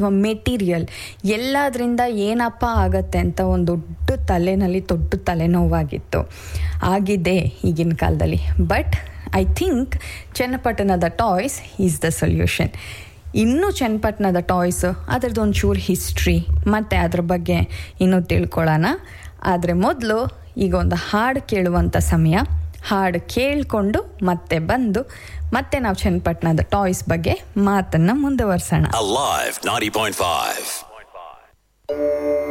Material ಎಲ್ಲದರಿಂದ ಏನಪ್ಪ ಆಗತ್ತೆ ಅಂತ ಒಂದು ದೊಡ್ಡ ತಲೆನಲ್ಲಿ ದೊಡ್ಡ ತಲೆನೋವಾಗಿತ್ತು ಆಗಿದೆ ಈಗಿನ ಕಾಲದಲ್ಲಿ ಬಟ್ ಐ ಥಿಂಕ್ ಚನ್ನಪಟ್ಟಣದ ಟಾಯ್ಸ್ ಈಸ್ ದ ಸೊಲ್ಯೂಷನ್ ಇನ್ನೂ ಚನ್ನಪಟ್ಟಣದ ಟಾಯ್ಸ್ ಅದರದ್ದು ಒಂಚೂರು ಹಿಸ್ಟ್ರಿ ಮತ್ತು ಅದ್ರ ಬಗ್ಗೆ ಇನ್ನೂ ತಿಳ್ಕೊಳ್ಳೋಣ ಆದರೆ ಮೊದಲು ಈಗ ಒಂದು ಹಾಡು ಕೇಳುವಂಥ ಸಮಯ ಹಾಡು ಕೇಳಿಕೊಂಡು ಮತ್ತೆ ಬಂದು ಮತ್ತೆ ನಾವು ಚನ್ನಪಟ್ಟಣದ ಟಾಯ್ಸ್ ಬಗ್ಗೆ ಮಾತನ್ನು ಮುಂದುವರ್ಸೋಣ Alive 90.5.